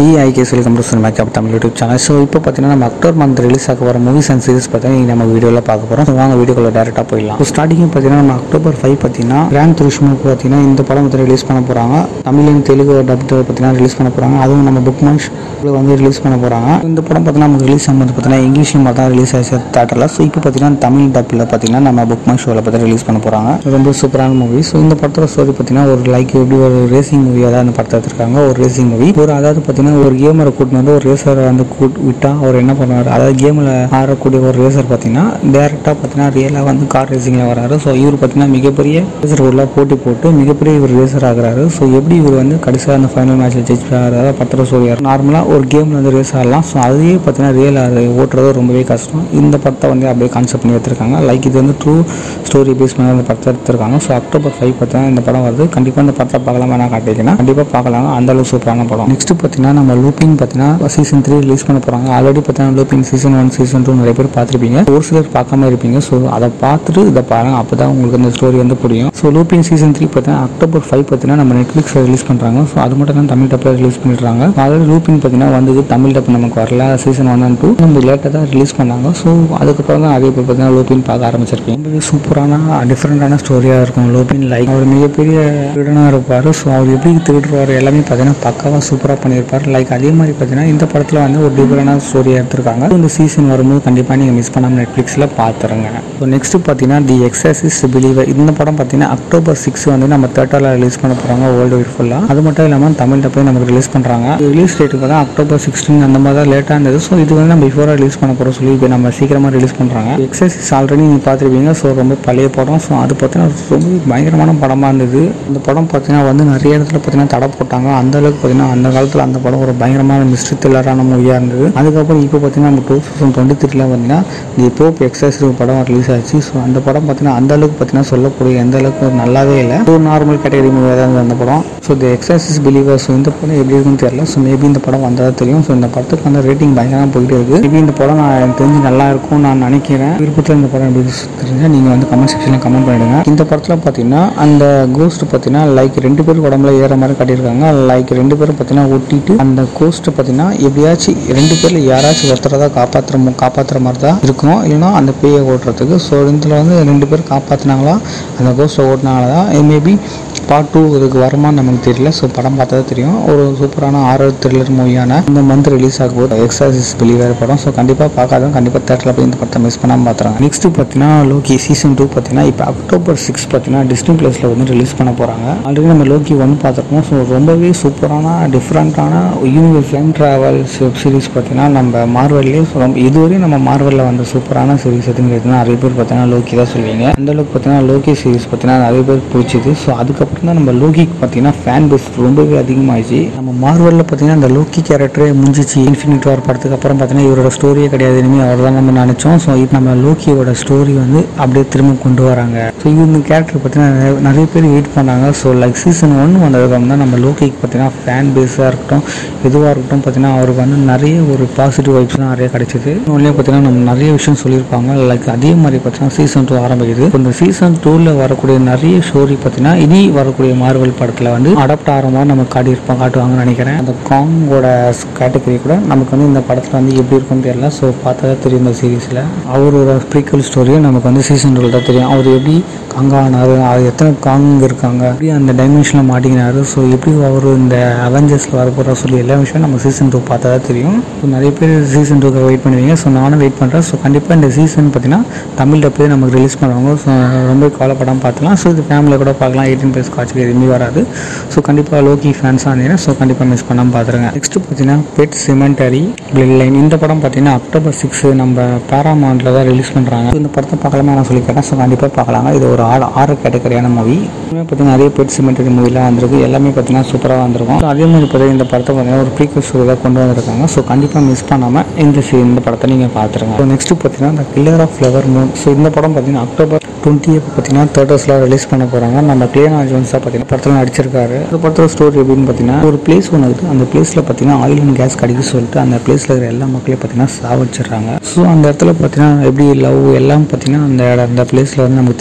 ஐகே welcome to cinema cap Tamil YouTube channel so இப்போ பார்த்தீங்கன்னா நம்ம அக்டோபர் மந்த் ரிலீஸ் ஆக வர மூவிஸ் அண்ட் சீரிஸ் பார்த்தீங்கன்னா நம்ம வீடியோவில் பார்க்க போகிறோம் ஸோ வாங்க வீடியோக்குள்ள டேரெக்டாக போயிடலாம் ஸோ ஸ்டார்டிங் பார்த்தீங்கன்னா நம்ம அக்டோபர் ஃபைவ் பார்த்தீங்கன்னா கிராண்ட் துருஷ்முக்கு பார்த்தீங்கன்னா இந்த படம் வந்து ரிலீஸ் பண்ண போகிறாங்க தமிழ் and தெலுங்கு டப் பார்த்தீங்கன்னா ரிலீஸ் பண்ண போகிறாங்க அதுவும் நம்ம புக் மன்ஷ் வந்து ரிலீஸ் பண்ண போகிறாங்க இந்த படம் பார்த்தீங்கன்னா நமக்கு ரிலீஸ் ஆகும்போது பார்த்தீங்கன்னா இங்கிலீஷ் மட்டும் தான் ரிலீஸ் ஆச்சு தேட்டரில் ஸோ இப்போ பார்த்தீங்கன்னா தமிழ் டப்பில் பார்த்தீங்கன்னா நம்ம புக் மை ஷோவில் பார்த்து ரிலீஸ் பண்ண போகிறாங்க ரொம்ப சூப்பரான மூவி ஸோ இந்த படத்தோட ஸ்டோரி பார்த்தீங்கன்னா ஒரு லைக் எப்படி ஒரு ரேசிங் மூவியாக தான் அந்த படத்தை எடுத்திருக்காங்க ஒரு ரேசிங் மூவி ஒரு அதாவது பார்த்தீங்கன்னா ஒரு கேமரை கூட்டிட்டு வந்து ஒரு ரேசரை வந்து கூட் விட்டா அவர் என்ன பண்ணுவார் அதாவது கேமில் ஆடக்கூடிய ஒரு ரேசர் பார்த்தீங்கன்னா டேரெக்டாக பார்த்தீங்கன்னா ரியலாக வந்து கார் ரேசிங்கில் வராரு ஸோ இவர் பார்த்தீங்கன்னா மிகப்பெரிய ரேசர் உள்ள போட்டி போட்டு மிகப்பெரிய இவர் ரேசர் ஆகுறாரு ஸோ எப்படி இவர் வந்து கடைசியாக அந்த ஃபைனல் மேட்ச்சில் ஜெயிச்சு ஆகிறாரு பத்திர சொல்லியார் நார்மலாக ஒரு கேமில் வந்து ரேஸ் ஆடலாம் ஸோ அதையே பார்த்தீங்கன்னா ரியல் ஆகுது ஓட்டுறது ரொம்பவே கஷ்டம் இந்த படத்தை வந்து அப்படியே கான்செப்ட் பண்ணி எடுத்திருக்காங்க லைக் இது வந்து ட்ரூ ஸ்டோரி பேஸ் பண்ணி அந்த படத்தை எடுத்திருக்காங்க ஸோ அக்டோபர் ஃபைவ் பார்த்தீங்கன்னா இந்த படம் வருது கண்டிப்பாக இந்த படத்தை பார்க்கலாமா நான் காட்டிங்கன்னா கண்டிப்பாக பார்க்கலாம் அந்த அளவுக்கு சூப்பரான படம் நெக்ஸ்ட் பார்த்தீங்கன்னா நம்ம லூப்பிங் பார்த்தீங்கன்னா சீசன் த்ரீ ரிலீஸ் பண்ண போகிறாங்க ஆல்ரெடி பார்த்தீங்கன்னா looping season one season two நிறைய பேர் பார்த்துருப்பீங்க ஒரு சிலர் பார்க்காம இருப்பீங்க ஸோ அதை பார்த்துட்டு இதை பாருங்க அப்போ தான் உங்களுக்கு அந்த ஸ்டோரி வந்து புரியும் ஸோ லூப்பிங் சீசன் த்ரீ பார்த்தீங்கன்னா அக்டோபர் ஃபைவ் பார்த்தீங்கன்னா நம்ம நெட்ஃப்ளிக்ஸில் ரிலீஸ் பண்ணுறாங்க ஸோ அது மட்டும் தான் தமிழ் டப்பில் ரிலீஸ் பண்ணிடுறாங்க ஆல்ரெடி லூப்பிங் பார்த்தீங்கன்னா வந்தது தமிழ் டப் நமக்கு வரல சீசன் ஒன் அண்ட் டூ நம்ம லேட்டாக தான் ரிலீஸ் பண்ணாங்க ஸோ அதுக்கப்புறம் தான் நிறைய பேர் பார்த்தீங்கன்னா லூப்பின் பார்க்க ஆரம்பிச்சிருக்கீங்க ரொம்பவே சூப்பரான டிஃப்ரெண்டான ஸ்டோரியாக இருக்கும் லூப்பின் லைக் அவர் மிகப்பெரிய திருடனாக இருப்பார் ஸோ அவர் எப்படி திருடுறாரு எல்லாமே பார்த்தீங்கன்னா பக்காவாக சூப்பராக பண்ணியிருப்பார் லைக் அதே மாதிரி பார்த்தீங்கன்னா இந்த படத்தில் வந்து ஒரு டிஃப்ரெண்டான ஸ்டோரியாக எடுத்திருக்காங்க இந்த சீசன் வரும்போது கண்டிப்பாக நீங்கள் மிஸ் பண்ணாமல் நெட்ஃப்ளிக்ஸில் பார்த்துருங்க ஸோ நெக்ஸ்ட் பார்த்தீங்கன்னா தி எக்ஸசிஸ் பிலீவர் இந்த படம் பார்த்தீங்கன்னா அக்டோபர் சிக்ஸ் வந்து நம்ம தேட்டரில் ரிலீஸ் பண்ண போகிறாங்க வேர்ல்டு வைட் ஃபுல்லாக அது மட்டும் இல்லாமல் தமிழ் டப்பே நமக்கு ரிலீஸ் பண்ணுறாங்க ரிலீஸ் டேட்டுக்கு பார்த்தா அக்டோபர் சிக்ஸ்டீன் அந்த மாதிரி தான் லேட்டாக இருந்தது ஸோ இது வந்து நம்ம பிஃபோராக ரிலீஸ் பண்ண போகிறோம் சொல்லி இப்போ நம்ம சீக்கிரமாக ரிலீஸ் பண்ணுறாங்க எக்ஸசைஸ் ஆல்ரெடி நீங்கள் பார்த்துருப்பீங்க ஸோ ரொம்ப பழைய படம் ஸோ அது பார்த்தீங்கன்னா ரொம்ப பயங்கரமான படமாக இருந்தது இந்த படம் பார்த்தீங்கன்னா வந்து நிறைய இடத்துல பார்த்தீங்கன்னா தடை போட்டாங்க அந்த அளவுக்கு பார்த்தீங்கன்னா அந்த காலத்தில் அந்த படம் ஒரு பயங்கரமான மிஸ்ட்ரி த்ரில்லரான மூவியாக இருந்தது அதுக்கப்புறம் இப்போ பார்த்தீங்கன்னா நம்ம டூ தௌசண்ட் டுவெண்ட்டி த்ரீல பார்த்தீங்கன்னா தி போப் எக்ஸசைஸ் படம் ரிலீஸ் ஆச்சு ஸோ அந்த படம் பார்த்தீங்கன்னா அந்த அளவுக்கு பார்த்தீங்கன்னா சொல்லக்கூடிய எந்த அளவுக்கு ஒரு நல்லாவே இல்லை ஒரு நார்மல் கேட்டகரி மூவியாக தான் இருந்தது அந்த படம் ஸோ தி எக்ஸசைஸ் பிலீவர்ஸ் இந்த படம் எப்படி இருக்குன்னு தெரியல ஸோ மேபி இந்த படம் வந்தால் தெரியும் ஸோ இந்த படத்துக்கு வந்து ரேட்டிங் பயங்கரமாக போயிட்டு இருக்கு மேபி இந்த படம் நான் எனக்கு தெரிஞ்சு நல்லா இருக்கும் நான் நினைக்கிறேன் விருப்பத்தில் இந்த படம் எப்படி தெரிஞ்சால் நீங்கள் வந்து கமெண்ட் செக்ஷனில் கமெண்ட் பண்ணிடுங்க இந்த படத்தில் பார்த்தீங்கன்னா அந்த கோஸ்ட் பார்த்தீங்கன்னா லைக் ரெண்டு பேரும் உடம்புல ஏற மாதிரி காட்டியிருக்காங்க லைக் ரெண்டு பேரும் பார்த்தீங்கன்னா ஒட்டிட்டு அந்த கோஸ்ட்டை பார்த்தீங்கன்னா எப்படியாச்சும் ரெண்டு பேரில் யாராச்சும் ஒருத்தரை தான் காப்பாற்றுற காப்பாற்றுற மாதிரி தான் இருக்கும் இல்லைன்னா அந்த பேயை ஓட்டுறதுக்கு ஸோ இதில் வந்து ரெண்டு பேர் காப்பாற்றினாங்களா அந்த கோஸ்ட்டை ஓட்டினாங்களா தான் மேபி பார்ட் டூ இதுக்கு வருமான்னு நமக்கு தெரியல ஸோ படம் பார்த்தா தான் தெரியும் ஒரு சூப்பரான ஆரர் த்ரில்லர் மூவியான இந்த மந்த் ரிலீஸ் ஆக போகுது எக்ஸாசிஸ் பிலிவர் படம் ஸோ கண்டிப்பாக பார்க்காதவங்க கண்டிப்பாக தேட்டரில் போய் இந்த படத்தை மிஸ் பண்ணாமல் பார்த்துறாங்க நெக்ஸ்ட் பார்த்தீங்கன்னா லோக்கி சீசன் டூ பார்த்தீங்கன்னா இப்போ அக்டோபர் சிக்ஸ் பார்த்தீங்கன்னா டிஸ்னி ப்ளஸில் வந்து ரிலீஸ் பண்ண போகிறாங்க ஆல்ரெடி நம்ம லோக்கி ஒன் பார்த்துருக்கோம் ஸோ ரொம்பவே சூப்பரான டிஃப்ரெண்ட்டான universe time travel web series பார்த்தீங்கன்னா நம்ம மார்வல்லே ரொம்ப இதுவரையும் நம்ம மார்வலில் வந்த சூப்பரான சீரிஸ் எதுன்னு கேட்டிங்கன்னா நிறைய பேர் பார்த்தீங்கன்னா லோக்கி தான் சொல்லுவீங்க அந்த அளவுக்கு பார்த்தீங்கன்னா லோக்கி சீரிஸ் பார்த்தீங்கன்னா நிறைய பேர் பிடிச்சிது ஸோ அதுக்கப்புறம் தான் நம்ம லோக்கிக்கு பார்த்தீங்கன்னா ஃபேன் பேஸ் ரொம்பவே அதிகமாகிடுச்சு நம்ம மார்வலில் பார்த்தீங்கன்னா அந்த லோக்கி கேரக்டரே முடிஞ்சிச்சு இன்ஃபினிட் வார் படத்துக்கு அப்புறம் பார்த்தீங்கன்னா இவரோட ஸ்டோரியே கிடையாது இனிமேல் அவர் தான் நம்ம நினச்சோம் ஸோ இப்போ நம்ம லோக்கியோட ஸ்டோரி வந்து அப்படியே திரும்ப கொண்டு வராங்க ஸோ இந்த கேரக்டர் பார்த்தீங்கன்னா நிறைய- நிறைய பேர் வெயிட் பண்ணாங்க ஸோ லைக் சீசன் ஒன் வந்ததுக்கப்புறம் தான் நம்ம லோக்கிக்கு பார்த்தீங்கன்னா ஃபேன் பேஸாக இருக்கட்டும் எதுவாக இருக்கட்டும் பார்த்தீங்கன்னா அவருக்கு வந்து நிறைய ஒரு பாசிட்டிவ் வைப்ஸ்லாம் நிறைய கிடைச்சிது ஒன்லேயே பார்த்தீங்கன்னா நம்ம நிறைய விஷயம் சொல்லியிருப்பாங்க லைக் அதே மாதிரி பார்த்தீங்கன்னா சீசன் டூ ஆரம்பிக்குது இப்போ இந்த சீசன் டூவில் வரக்கூடிய நிறைய ஸ்டோரி பார்த்தீங்கன்னா இனி வரக்கூடிய மார்வல் படத்தில் வந்து அடாப்ட் ஆகிற மாதிரி நம்ம காட்டியிருப்போம் காட்டுவாங்கன்னு நினைக்கிறேன் அந்த காங்கோட கேட்டகரி கூட நமக்கு வந்து இந்த படத்தில் வந்து எப்படி இருக்கும்னு தெரியல ஸோ பார்த்தா தான் தெரியும் இந்த சீரீஸில் அவரோட ப்ரீக்கல் ஸ்டோரியும் நமக்கு வந்து சீசன் டூவில் தான் தெரியும் அவர் எப்படி காங்கானாரு அது எத்தனை காங் இருக்காங்க எப்படி அந்த டைமென்ஷனில் மாட்டிக்கினாரு ஸோ எப்படி அவர் இந்த அவெஞ்சர்ஸில் வரப்போகிறா சொல்லி எல்லா விஷயம் நம்ம சீசன் டூ பார்த்தா தான் தெரியும் ஸோ நிறைய பேர் சீசன் டூக்கு வெயிட் பண்ணுவீங்க ஸோ நானும் வெயிட் பண்ணுறேன் ஸோ கண்டிப்பாக இந்த சீசன் பார்த்தீங்கன்னா தமிழ் டப்பே நமக்கு ரிலீஸ் பண்ணுவாங்க ஸோ ரொம்ப கவலைப்படாமல் பார்த்துலாம் ஸோ இது ஃபேமிலியில் கூட பார்க்கலாம் எயிட்டீன் ப்ளஸ் காட்சி எதுவுமே வராது ஸோ கண்டிப்பாக லோக்கி ஃபேன்ஸாக இருந்தீங்கன்னா ஸோ கண்டிப்பாக மிஸ் பண்ணாமல் பார்த்துருங்க நெக்ஸ்ட் பார்த்தீங்கன்னா பெட் சிமெண்டரி பிளட் லைன் இந்த படம் பார்த்தீங்கன்னா அக்டோபர் சிக்ஸ் நம்ம பேராமௌண்ட்டில் தான் ரிலீஸ் பண்ணுறாங்க இந்த படத்தை பார்க்கலாமா நான் சொல்லி கேட்டேன் ஸோ கண்டிப்பாக பார்க்கலாங்க இது ஒரு ஆறு ஆறு கேட்டகரியான மூவி பார்த்தீங்கன்னா நிறைய பெட் சிமெண்டரி மூவிலாம் வந்திருக்கு எல்லாமே பார்த்தீங்கன்னா சூப்பராக வந்திருக்கும் So, அதே மாதிரி பார்த்தீங்கன்னா இந்த படத்தை பார்த்தீங்கன்னா ஒரு ப்ரீக்வல் ஸ்டோரியில் கொண்டு வந்திருக்காங்க ஸோ கண்டிப்பாக மிஸ் பண்ணாமல் இந்த சி- இந்த படத்தை நீங்கள் பார்த்துருங்க ஸோ நெக்ஸ்ட் பார்த்தீங்கன்னா இந்த killer of flower moon so இந்த படம் பார்த்தீங்கன்னா அக்டோபர் டுவெண்ட்டி பார்த்தீங்கன்னா தேட்டர்ஸில் ரிலீஸ் பண்ண போகிறாங்க நம்ம கிளியனா ஜோன்ஸாக பார்த்தீங்கன்னா படத்தில் நடிச்சிருக்காரு இந்த படத்தோட ஸ்டோரி எப்படின்னு பார்த்தீங்கன்னா ஒரு பிளேஸ் ஒன்று இருக்குது அந்த பிளேஸில் பார்த்தீங்கன்னா ஆயில் அண்ட் கேஸ் கிடைக்க சொல்லிட்டு அந்த பிளேஸில் இருக்கிற எல்லா மக்களையும் பார்த்தீங்கன்னா சாவடிச்சிடுறாங்க ஸோ அந்த இடத்துல பார்த்தீங்கன்னா எப்படி லவ் எல்லாம் பார்த்தீங்கன்னா அந்த இடம் அந்த பிளேஸில் வந்து நமக்கு தெரியுது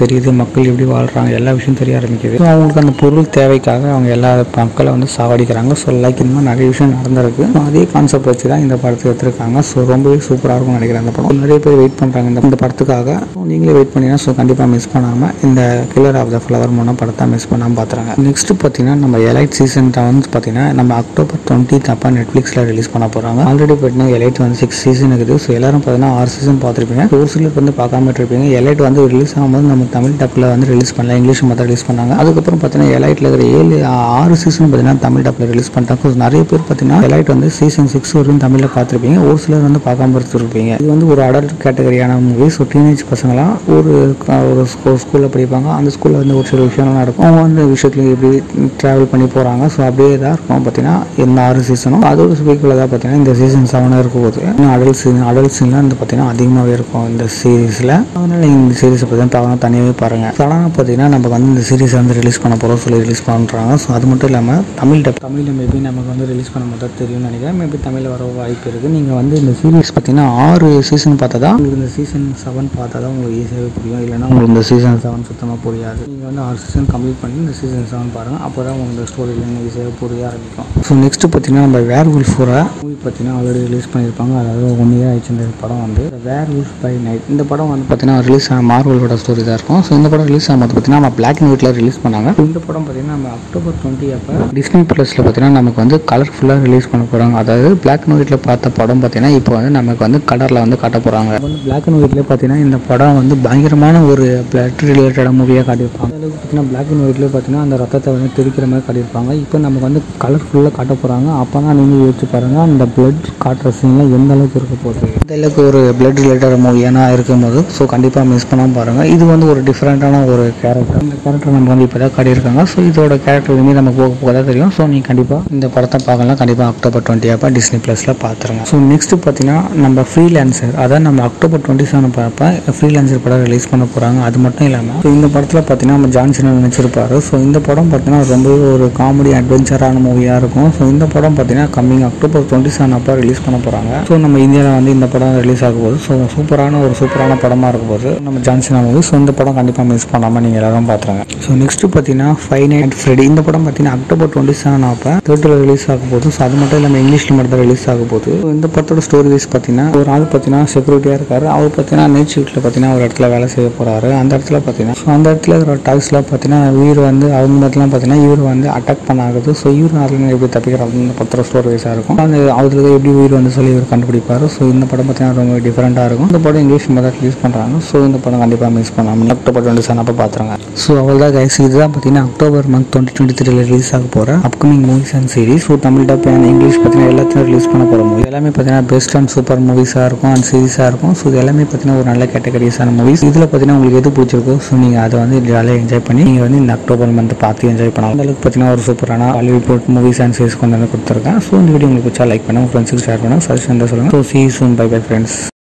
மக்கள் எப்படி வாழ்கிறாங்க எல்லா விஷயம் தெரிய ஆரம்பிக்குது ஸோ அவங்களுக்கு அந்த பொருள் தேவைக்காக அவங்க எல்லா மக்களை வந்து சாவடிக்கிறாங்க ஸோ லைக் இந்த மாதிரி நிறைய விஷயம் நடந்திருக்கு So, அதே கான்செப்ட் வச்சு தான் இந்த படத்தை எடுத்திருக்காங்க ஸோ ரொம்பவே சூப்பராக இருக்கும்னு நினைக்கிறேன் அந்த படம் நிறைய பேர் வெயிட் பண்ணுறாங்க இந்த இந்த படத்துக்காக So, நீங்களே வெயிட் பண்ணினா ஸோ கண்டிப்பாக மிஸ் பண்ணாமல் இந்த கில்லர் ஆஃப் த ஃப்ளவர் மூணு படத்தை மிஸ் பண்ணாமல் பார்த்துறாங்க நெக்ஸ்ட் பார்த்தீங்கன்னா நம்ம எலைட் சீசன் வந்து பார்த்தீங்கன்னா நம்ம அக்டோபர் டுவெண்ட்டி அப்போ நெட்ஃப்ளிக்ஸில் ரிலீஸ் பண்ண போகிறாங்க ஆல்ரெடி பார்த்தீங்கன்னா எலைட் வந்து சிக்ஸ் சீசன் இருக்குது ஸோ எல்லாரும் பார்த்தீங்கன்னா ஆறு சீசன் பார்த்துருப்பீங்க ஒரு சிலர் வந்து பார்க்காம இருப்பீங்க எலைட் வந்து ரிலீஸ் ஆகும்போது நம்ம தமிழ் டப்பில் வந்து ரிலீஸ் பண்ணல இங்கிலீஷ் மட்டும் ரிலீஸ் பண்ணாங்க அதுக்கப்புறம் பார்த்தீங்கன்னா எலைட்டில் இருக்கிற ஏழு ஆறு சீசன் பார்த்தீங்கன்னா தமிழ் டப்பில் ரிலீஸ் பண்ணிட்டாங்க So, நிறைய பேர் பார்த்தீங்கன்னா எலைட் வந்து சீசன் சிக்ஸ் வரைக்கும் தமிழில் பார்த்துருப்பீங்க ஒரு சிலர் வந்து பார்க்காம இருந்திருப்பீங்க இது வந்து ஒரு அடல்ட் கேட்டகரியான மூவி ஸோ டீனேஜ் பசங்களாம் ஒரு க- ஒரு ஸ்கூலில் படிப்பாங்க அந்த ஸ்கூலில் வந்து ஒரு சில விஷயம்லாம் நடக்கும் அவங்க வந்து விஷயத்துல எப்படி ட்ராவல் பண்ணி போகிறாங்க ஸோ அப்படியே தான் இருக்கும் பார்த்தீங்கன்னா இந்த ஆறு சீசனும் அதோட ஸ்பீக்கில் தான் பார்த்தீங்கன்னா இந்த சீசன் செவனாக இருக்கும் போது இன்னும் அடல்ட் சீசன் அடல்ட் சீன்லாம் வந்து பார்த்தீங்கன்னா அதிகமாகவே இருக்கும் இந்த சீரீஸில் அதனால இந்த சீரீஸை பார்த்தீங்கன்னா தவறாக தனியாகவே பாருங்கள் சடனாக பார்த்தீங்கன்னா நமக்கு வந்து இந்த சீரீஸ் வந்து ரிலீஸ் பண்ண போகிறோம் சொல்லி ரிலீஸ் பண்ணுறாங்க ஸோ அது மட்டும் இல்லாமல் தமிழ் டப் தமிழில் மேபி நமக்கு வந்து ரிலீஸ் பண்ண மட்டும் தெரியும்னு நினைக்கிறேன் மேபி தமிழில் வர வாய்ப்பு இருக்குது நீங்கள் வந்து இந்த சீரீஸ் பார்த்தீங்கன்னா ஆறு சீசன் பார்த்தா தான் உங்களுக்கு இந்த சீசன் செவன் பார்த்தா தான் உங்களுக்கு ஈஸியாகவே புரியும் இல்லைன்னா உங்களுக்கு இந்த சீசன் செவன் சுத்தமாக புரியாது நீங்கள் வந்து ஆறு சீசன் கம்ப்ளீட் பண்ணி இந்த சீசன் செவன் பாருங்கள் அப்போ தான் உங்களுக்கு இந்த ஸ்டோரியில் ஈஸியாக புரிய ஆரம்பிக்கும் ஸோ நெக்ஸ்ட் பார்த்தீங்கன்னா நம்ம வேர் உல்ஃபோர மூவி பார்த்தீங்கன்னா ஆல்ரெடி ரிலீஸ் பண்ணியிருப்பாங்க அதாவது ஒன் இயர் ஆயிடுச்சு இந்த படம் வந்து வேர் உல்ஃப் பை நைட் இந்த படம் வந்து பார்த்தீங்கன்னா ரிலீஸ் ஆன மார்வலோட ஸ்டோரி தான் இருக்கும் ஸோ இந்த படம் ரிலீஸ் ஆகும்போது பார்த்தீங்கன்னா நம்ம பிளாக் அண்ட் ஒயிட்டில் ரிலீஸ் பண்ணாங்க இந்த படம் பார்த்தீங்கன்னா நம்ம அக்டோபர் டுவெண்ட்டி அப்போ டிஸ்னி ப்ளஸில் பார்த்தீங்கன்னா நமக்கு வந்து கலர்ஃபுல்லாக ரிலீஸ் பண்ண போகிறாங்க அதாவது பிளாக் அண்ட் ஒயிட்டில் பார்த்த படம் பார்த்தீங்கன்னா இப்போ வந்து நமக்கு வந்து கலரில் வந்து காட்ட போகிறாங்க வந்து பிளாக் அண்ட் ஒயிட்லேயே பார்த்தீங்கன்னா இந்த படம் வந்து பயங்கரமான ஒரு பிளட் ரிலேட்டடான மூவியாக காட்டியிருப்பாங்க அந்த அளவுக்கு பார்த்தீங்கன்னா பிளாக் அண்ட் ஒயிட்லேயே பார்த்தீங்கன்னா அந்த ரத்தத்தை வந்து தெரிக்கிற மாதிரி காட்டியிருப்பாங்க இப்போ நமக்கு வந்து கலர்ஃபுல்லாக காட்ட போகிறாங்க அப்போ தான் நீங்கள் யோசிச்சு பாருங்கள் அந்த பிளட் காட்டுற சீன்லாம் எந்த அளவுக்கு இருக்க போகுது இந்த அளவுக்கு ஒரு பிளட் ரிலேட்டட் மூவியான இருக்கும்போது ஸோ கண்டிப்பாக மிஸ் பண்ணாமல் பாருங்கள் இது வந்து ஒரு டிஃப்ரெண்ட்டான ஒரு கேரக்டர் இந்த கேரக்டர் நம்ம வந்து இப்போ தான் காட்டியிருக்காங்க ஸோ இதோட கேரக்டர் இனிமேல் நம்ம போக போக தான் தெரியும் ஸோ நீங்கள் கண்டிப்பாக இந்த படத்தை பார்க்கலாம் கண்டிப்பாக அக்டோபர் டுவெண்ட்டி அப்போ டிஸ்னி ப்ளஸில் பார்த்துருங்க ஸோ நெக்ஸ்ட் பார்த்தீங்கன்னா நம்ம ஃப்ரீலான்சர் அதான் நம்ம அக்டோபர் டுவெண்ட்டி செவன் பார்ப்ப ஃப்ரீலான்சர் படம் ரிலீஸ் பண்ண போகிறாங்க அது மட்டும் இல்லாமல் ஸோ இந்த படத்தில் பார்த்தீங்கன்னா நம்ம ஜான்சன் நினச்சிருப்பாரு ஸோ இந்த படம் பார்த்தீங்கன்னா ரொம்பவே ஒரு காமெடி அட்வென்ச்சரான மூவியாக இருக்கும் ஸோ இந்த படம் பார்த்தீங்கன்னா கம்மிங் அக்டோபர் டுவெண்ட்டி செவன் அப்போ ரிலீஸ் பண்ண போகிறாங்க ஸோ நம்ம இந்தியாவில் வந்து இந்த படம் ரிலீஸ் ஆக போகுது ஸோ சூப்பரான ஒரு சூப்பரான படமாக இருக்க போகுது நம்ம ஜான்சன் மூவி ஸோ இந்த படம் கண்டிப்பாக மிஸ் பண்ணாமல் நீங்கள் எல்லாரும் பார்த்துருங்க ஸோ நெக்ஸ்ட் பார்த்தீங்கன்னா ஃபைவ் நைட் ஃப்ரெடி இந்த படம் பார்த்தீங்கன்னா அக்டோபர் டுவெண்ட்டி செவன் அப்போ தேட்டரில் ரிலீஸ் ஆக போகுது ஸோ அது மட்டும் இல்லாமல் இங்கிலீஷில் மட்டும் தான் ரிலீஸ் ஆக போகுது So, இந்த படத்தோட ஸ்டோரி வைஸ் பார்த்தீங்கன்னா ஒரு ஆள் பார்த்தீங்கன்னா செக்யூரிட்டியாக இருக்காரு அவர் பார்த்தீங்கன்னா நைட் ஷிஃப்ட்டில் பார்த்தீங்கன்னா ஒரு இடத்துல வேலை செய்ய போகிறாரு அந்த இடத்துல பார்த்தீங்கன்னா ஸோ அந்த இடத்துல இருக்கிற டாக்ஸில் பார்த்தீங்கன்னா உயிர் வந்து அவங்க இடத்துலாம் பார்த்தீங்கன்னா இவர் வந்து அட்டாக் பண்ண ஆகுது ஸோ இவர் அதுலேருந்து எப்படி தப்பிக்கிறாரு இந்த படத்தோட ஸ்டோரி வைஸாக இருக்கும் அந்த அவருக்கு எப்படி உயிர் வந்து சொல்லி இவர் கண்டுபிடிப்பாரு ஸோ இந்த படம் பார்த்தீங்கன்னா ரொம்ப டிஃப்ரெண்ட்டாக இருக்கும் இந்த படம் இங்கிலீஷ் மட்டும் ரிலீஸ் பண்ணுறாங்க ஸோ இந்த படம் கண்டிப்பாக மிஸ் பண்ணாமல் அக்டோபர் டுவெண்ட்டி செவன் அப்போ பார்த்துருங்க ஸோ அவ்வளோதான் கைஸ் இதுதான் பார்த்தீங்கன்னா அக்டோபர் மந்த் டுவெண்ட்டி டுவெண்ட்டி த்ரீல ரிலீஸ் ஆக போகிற upcoming movies and series so Tamil dub and English பார்த்தீங்கன்னா எல்லாத்தையும் ரிலீஸ் பண்ண போகிற மூவி எல்லாமே பார்த்தீங்கன்னா பெஸ்ட் அண்ட் சூப்பர் மூவிஸாக இருக்கும் அண்ட் சீரிஸாக இருக்கும் ஸோ இது எல்லாமே பார்த்தீங்கன்னா ஒரு நல்ல கேட்டகரிஸான மூவிஸ் இதில் பார்த்தீங்கன்னா உங்களுக்கு எது பிடிச்சிருக்கோ ஸோ நீங்கள் அதை வந்து ஜாலியாக என்ஜாய் பண்ணி நீங்கள் வந்து இந்த அக்டோபர் மந்த் பார்த்து என்ஜாய் பண்ணலாம் அந்த அளவுக்கு பார்த்தீங்கன்னா ஒரு சூப்பரான ஹாலிவுட் மூவிஸ் அண்ட் சீரிஸ் கொண்டு வந்து கொடுத்துருக்கேன் ஸோ இந்த வீடியோ உங்களுக்கு பிடிச்சா லைக் பண்ணுங்கள் ஃப்ரெண்ட்ஸுக்கு ஷேர் பண்ணுங்கள் சஜஷன் சொல்லுங்கள் so see soon bye bye friends